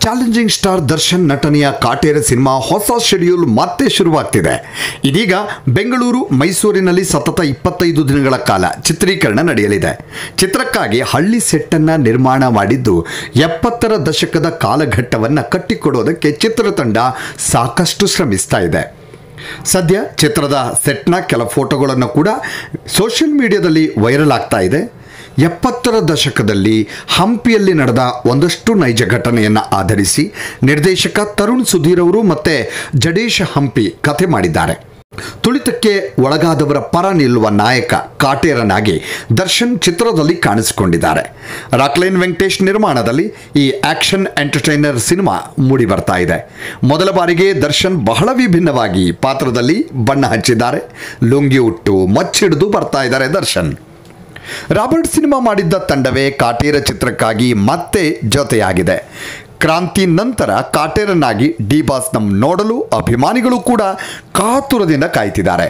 challenging star Darshan ನಟನೆಯ Kaatera cinema ಹೊಸ schedule ಮತ್ತೆ ಶುರುವಾಗ್ತಿದೆ ಇದೀಗ ಬೆಂಗಳೂರು ಮೈಸೂರಿನಲ್ಲಿ ಸತತ ಇಪ್ಪತ್ತೈದು ದಿನಗಳ ಕಾಲ ಚಿತ್ರೀಕರಣ ನಡೆಯಲಿದೆ ಚಿತ್ರಕ್ಕಾಗಿ ಹಳ್ಳಿ ಸೆಟ್ಟನ್ನು ನಿರ್ಮಾಣ ಮಾಡಿದ್ದು ಎಪ್ಪತ್ತರ ದಶಕದ ಕಾಲಘಟ್ಟವನ್ನು ಕಟ್ಟಿಕೊಡೋದಕ್ಕೆ ಚಿತ್ರತಂಡ ಸಾಕಷ್ಟು ಶ್ರಮಿಸ್ತಾ ಇದೆ ಸದ್ಯ ಚಿತ್ರದ ಸೆಟ್ನ ಕೆಲ ಫೋಟೋಗಳನ್ನು ಕೂಡ ಸೋಷಿಯಲ್ ಮೀಡಿಯಾದಲ್ಲಿ ವೈರಲ್ ಆಗ್ತಾ ಇದೆ ಎಪ್ಪತ್ತರ ದಶಕದಲ್ಲಿ ಹಂಪಿಯಲ್ಲಿ ನಡೆದ ಒಂದಷ್ಟು ನೈಜ ಘಟನೆಯನ್ನು ಆಧರಿಸಿ ನಿರ್ದೇಶಕ ತರುಣ್ ಸುಧೀರ್ ಅವರು ಮತ್ತೆ ಜಡೇಶ್ ಹಂಪಿ ಕಥೆ ಮಾಡಿದ್ದಾರೆ ತುಳಿತಕ್ಕೆ ಒಳಗಾದವರ ಪರ ನಿಲ್ಲುವ ನಾಯಕ ಕಾಟೇರನಾಗಿ ದರ್ಶನ್ ಚಿತ್ರದಲ್ಲಿ ಕಾಣಿಸಿಕೊಂಡಿದ್ದಾರೆ ರಾಕ್ಲೈನ್ ವೆಂಕಟೇಶ್ ನಿರ್ಮಾಣದಲ್ಲಿ ಈ ಆಕ್ಷನ್ ಎಂಟರ್ಟೈನರ್ ಸಿನಿಮಾ ಮೂಡಿ ಬರ್ತಾ ಇದೆ ಮೊದಲ ಬಾರಿಗೆ ದರ್ಶನ್ ಬಹಳ ವಿಭಿನ್ನವಾಗಿ ಪಾತ್ರದಲ್ಲಿ ಬಣ್ಣ ಹಚ್ಚಿದ್ದಾರೆ ಲುಂಗಿ ಉಟ್ಟು ಮಚ್ಚಿಡಿದು ಬರ್ತಾ ಇದ್ದಾರೆ ದರ್ಶನ್ ರಾಬರ್ಟ್ ಸಿನಿಮಾ ಮಾಡಿದ್ದ ತಂಡವೇ ಕಾಟೇರ ಚಿತ್ರಕ್ಕಾಗಿ ಮತ್ತೆ ಜೊತೆಯಾಗಿದೆ ಕ್ರಾಂತಿ ನಂತರ ಕಾಟೇರನ್ನಾಗಿ ಡಿ ಬಾಸ್ ನಮ್ ನೋಡಲು ಅಭಿಮಾನಿಗಳು ಕೂಡ ಕಾತುರದಿಂದ ಕಾಯ್ತಿದ್ದಾರೆ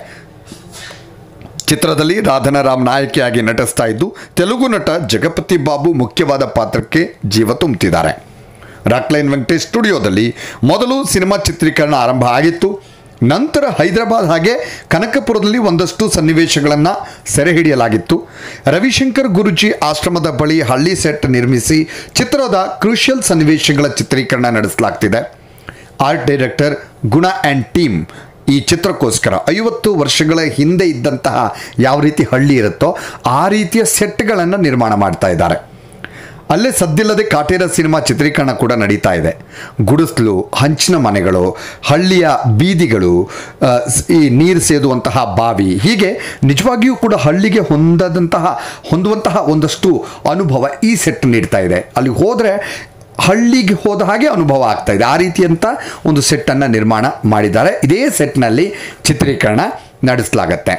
ಚಿತ್ರದಲ್ಲಿ ರಾಧನಾ ರಾಮ್ ನಾಯಕಿಯಾಗಿ ನಟಿಸ್ತಾ ಇದ್ದು ತೆಲುಗು ನಟ ಜಗಪತಿ ಬಾಬು ಮುಖ್ಯವಾದ ಪಾತ್ರಕ್ಕೆ ಜೀವ ತುಂಬುತ್ತಿದ್ದಾರೆ ರಾಕ್ಲೈನ್ ವೆಂಕಟೇಶ್ ಸ್ಟುಡಿಯೋದಲ್ಲಿ ಮೊದಲು ಸಿನಿಮಾ ಚಿತ್ರೀಕರಣ ಆರಂಭ ಆಗಿತ್ತು ನಂತರ ಹೈದರಾಬಾದ್ ಹಾಗೆ ಕನಕಪುರದಲ್ಲಿ ಒಂದಷ್ಟು ಸನ್ನಿವೇಶಗಳನ್ನು ಸೆರೆ ಹಿಡಿಯಲಾಗಿತ್ತು ರವಿಶಂಕರ್ ಗುರುಜಿ ಆಶ್ರಮದ ಬಳಿ ಹಳ್ಳಿ ಸೆಟ್ ನಿರ್ಮಿಸಿ ಚಿತ್ರದ ಕ್ರೂಷಿಯಲ್ ಸನ್ನಿವೇಶಗಳ ಚಿತ್ರೀಕರಣ ನಡೆಸಲಾಗ್ತಿದೆ art director Guna and team ಈ ಚಿತ್ರಕ್ಕೋಸ್ಕರ ಐವತ್ತು ವರ್ಷಗಳ ಹಿಂದೆ ಇದ್ದಂತಹ ಯಾವ ರೀತಿ ಹಳ್ಳಿ ಇರುತ್ತೋ ಆ ರೀತಿಯ ಸೆಟ್ಗಳನ್ನು ನಿರ್ಮಾಣ ಮಾಡ್ತಾ ಇದ್ದಾರೆ ಅಲ್ಲೇ ಸದ್ದಿಲ್ಲದೆ ಕಾಟೇರ ಸಿನಿಮಾ ಚಿತ್ರೀಕರಣ ಕೂಡ ನಡೀತಾ ಇದೆ ಗುಡಿಸ್ಲು ಹಂಚಿನ ಮನೆಗಳು ಹಳ್ಳಿಯ ಬೀದಿಗಳು ಆ, ಸ್- ಈ ನೀರು ಸೇದುವಂತಹ ಬಾವಿ ಹೀಗೆ ನಿಜವಾಗಿಯೂ ಕೂಡ ಹಳ್ಳಿಗೆ ಹೊಂದದಂತಹ ಹೊಂದುವಂತಹ ಒಂದಷ್ಟು ಅನುಭವ ಈ ಸೆಟ್ ನೀಡ್ತಾ ಇದೆ ಅಲ್ಲಿ ಹೋದರೆ ಹಳ್ಳಿಗೆ ಹೋದ ಹಾಗೆ ಅನುಭವ ಆಗ್ತಾ ಇದೆ ಆ ರೀತಿಯಂಥ ಒಂದು ಸೆಟ್ಟನ್ನು ನಿರ್ಮಾಣ ಮಾಡಿದ್ದಾರೆ ಇದೇ ಸೆಟ್ನಲ್ಲಿ ಚಿತ್ರೀಕರಣ ನಡೆಸಲಾಗತ್ತೆ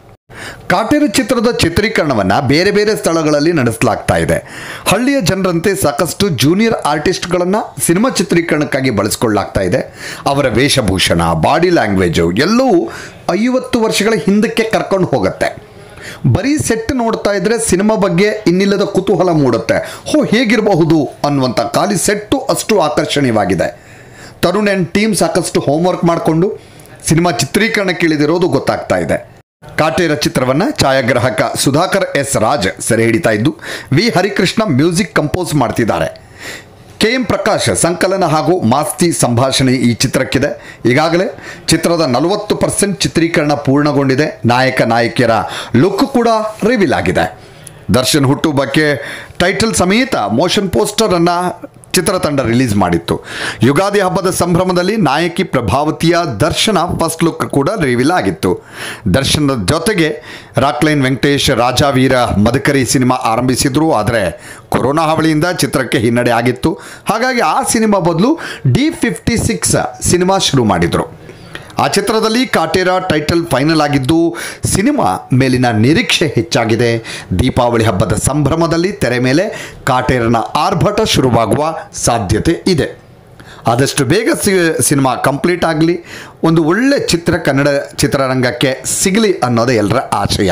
ಕಾಟೇರ ಚಿತ್ರದ ಚಿತ್ರೀಕರಣವನ್ನು ಬೇರೆ ಬೇರೆ ಸ್ಥಳಗಳಲ್ಲಿ ನಡೆಸಲಾಗ್ತಾ ಇದೆ ಹಳ್ಳಿಯ ಜನರಂತೆ ಸಾಕಷ್ಟು ಜೂನಿಯರ್ ಆರ್ಟಿಸ್ಟ್ಗಳನ್ನು ಸಿನಿಮಾ ಚಿತ್ರೀಕರಣಕ್ಕಾಗಿ ಬಳಸ್ಕೊಳ್ಳಾಗ್ತಾ ಇದೆ ಅವರ ವೇಷಭೂಷಣ ಬಾಡಿ ಲ್ಯಾಂಗ್ವೇಜು ಎಲ್ಲವೂ ಐವತ್ತು ವರ್ಷಗಳ ಹಿಂದಕ್ಕೆ ಕರ್ಕೊಂಡು ಹೋಗುತ್ತೆ ಬರೀ ಸೆಟ್ ನೋಡ್ತಾ ಇದ್ರೆ ಸಿನಿಮಾ ಬಗ್ಗೆ ಇನ್ನಿಲ್ಲದ ಕುತೂಹಲ ಮೂಡುತ್ತೆ ಹೋ ಹೇಗಿರಬಹುದು ಅನ್ನುವಂಥ ಖಾಲಿ ಸೆಟ್ಟು ಅಷ್ಟು ಆಕರ್ಷಣೀಯವಾಗಿದೆ ತರುಣ್ ಆ್ಯಂಡ್ ಟೀಮ್ ಸಾಕಷ್ಟು ಹೋಮ್ವರ್ಕ್ ಮಾಡಿಕೊಂಡು ಸಿನಿಮಾ ಚಿತ್ರೀಕರಣಕ್ಕೆ ಇಳಿದಿರೋದು ಗೊತ್ತಾಗ್ತಾ ಇದೆ ಕಾಟೇರ ಚಿತ್ರವನ್ನು ಛಾಯಾಗ್ರಾಹಕ ಸುಧಾಕರ್ ಎಸ್ ರಾಜ್ ಸೆರೆ ಹಿಡಿತಾ ಇದ್ದು ವಿ ಹರಿಕೃಷ್ಣ ಮ್ಯೂಸಿಕ್ ಕಂಪೋಸ್ ಮಾಡ್ತಿದ್ದಾರೆ ಕೆ ಎಂ ಪ್ರಕಾಶ್ ಸಂಕಲನ ಹಾಗೂ ಮಾಸ್ತಿ ಸಂಭಾಷಣೆ ಈ ಚಿತ್ರಕ್ಕಿದೆ ಈಗಾಗಲೇ ಚಿತ್ರದ ನಲವತ್ತು ಪರ್ಸೆಂಟ್ ಚಿತ್ರೀಕರಣ ಪೂರ್ಣಗೊಂಡಿದೆ ನಾಯಕ ನಾಯಕಿಯರ ಲುಕ್ ಕೂಡ ರಿವೀಲ್ ಆಗಿದೆ ದರ್ಶನ್ ಹುಟ್ಟುಹಬ್ಬಕ್ಕೆ ಟೈಟಲ್ ಸಮೇತ ಮೋಷನ್ ಪೋಸ್ಟರನ್ನು ಚಿತ್ರತಂಡ ರಿಲೀಸ್ ಮಾಡಿತ್ತು ಯುಗಾದಿ ಹಬ್ಬದ ಸಂಭ್ರಮದಲ್ಲಿ ನಾಯಕಿ ಪ್ರಭಾವತಿಯ ದರ್ಶನ ಫಸ್ಟ್ ಲುಕ್ ಕೂಡ ರಿವೀಲ್ ಆಗಿತ್ತು ದರ್ಶನದ ಜೊತೆಗೆ ರಾಕ್ಲೈನ್ ವೆಂಕಟೇಶ್ ರಾಜಾವೀರ ಮದಕರಿ ಸಿನಿಮಾ ಆರಂಭಿಸಿದ್ರು ಆದರೆ ಕೊರೋನಾ ಹಾವಳಿಯಿಂದ ಚಿತ್ರಕ್ಕೆ ಹಿನ್ನಡೆ ಆಗಿತ್ತು ಹಾಗಾಗಿ ಆ ಸಿನಿಮಾ ಬದಲು ಡಿ ಫಿಫ್ಟಿ ಸಿಕ್ಸ್ ಸಿನಿಮಾ ಶುರು ಮಾಡಿದರು ಆ ಚಿತ್ರದಲ್ಲಿ ಕಾಟೇರ ಟೈಟಲ್ ಫೈನಲ್ ಆಗಿದ್ದು ಸಿನಿಮಾ ಮೇಲಿನ ನಿರೀಕ್ಷೆ ಹೆಚ್ಚಾಗಿದೆ ದೀಪಾವಳಿ ಹಬ್ಬದ ಸಂಭ್ರಮದಲ್ಲಿ ತೆರೆ ಮೇಲೆ ಕಾಟೇರನ ಆರ್ಭಟ ಶುರುವಾಗುವ ಸಾಧ್ಯತೆ ಇದೆ ಆದಷ್ಟು ಬೇಗ ಸಿ ಸಿನಿಮಾ ಕಂಪ್ಲೀಟ್ ಆಗಲಿ ಒಂದು ಒಳ್ಳೆ ಚಿತ್ರ ಕನ್ನಡ ಚಿತ್ರರಂಗಕ್ಕೆ ಸಿಗಲಿ ಅನ್ನೋದೇ ಎಲ್ಲರ ಆಶಯ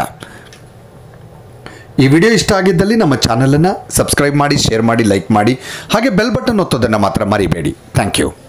ಈ ವಿಡಿಯೋ ಇಷ್ಟ ಆಗಿದ್ದಲ್ಲಿ ನಮ್ಮ ಚಾನಲನ್ನು ಸಬ್ಸ್ಕ್ರೈಬ್ ಮಾಡಿ ಶೇರ್ ಮಾಡಿ ಲೈಕ್ ಮಾಡಿ ಹಾಗೆ ಬೆಲ್ ಬಟನ್ ಒತ್ತೋದನ್ನು ಮಾತ್ರ ಮರಿಬೇಡಿ ಥ್ಯಾಂಕ್ ಯು